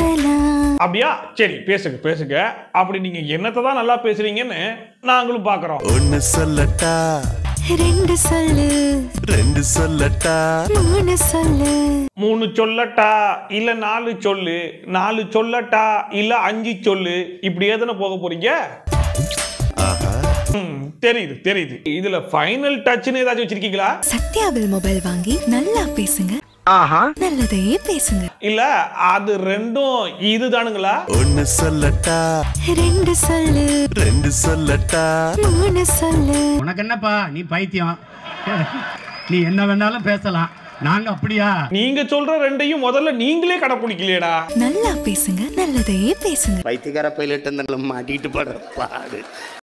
பேசலாம் அப்படியா சரி பேசுங்க பேசுங்க அப்படி நீங்க என்னத்தை தான் நல்லா பேசுறீங்கன்னு நாங்களும் பாக்குறோம் ஒன்னு சொல்லட்டா ரெண்டு சொல்லு ரெண்டு சொல்லட்டா மூணு சொல்லு மூணு சொல்லட்டா இல்ல நாலு சொல்லு நாலு சொல்லட்டா இல்ல அஞ்சு சொல்லு இப்படியே தானே போக போறீங்க ம், தெரியுது தெரியுது இதுல ஃபைனல் டச்னு ஏதாச்சும் வச்சிருக்கீங்களா சத்யாவில் மொபைல் வாங்கி நல்லா பேசுங்க நல்லதையே பேசுங்க இல்ல அது ரெண்டும் இதுதானுங்களா ஒன்னு சொல்லட்டா ரெண்டு சொல்லு ரெண்டு சொல்லட்டா மூணு சொல்லு உனக்கு என்னப்பா நீ பைத்தியம் நீ என்ன வேணாலும் பேசலாம் நாங்க அப்படியா நீங்க சொல்ற ரெண்டையும் முதல்ல நீங்களே கடைப்பிடிக்கலையேடா நல்லா பேசுங்க நல்லதையே பேசுங்க பைத்தியக்கார பைலட் அந்த மாட்டிக்கிட்டு படுற பாடு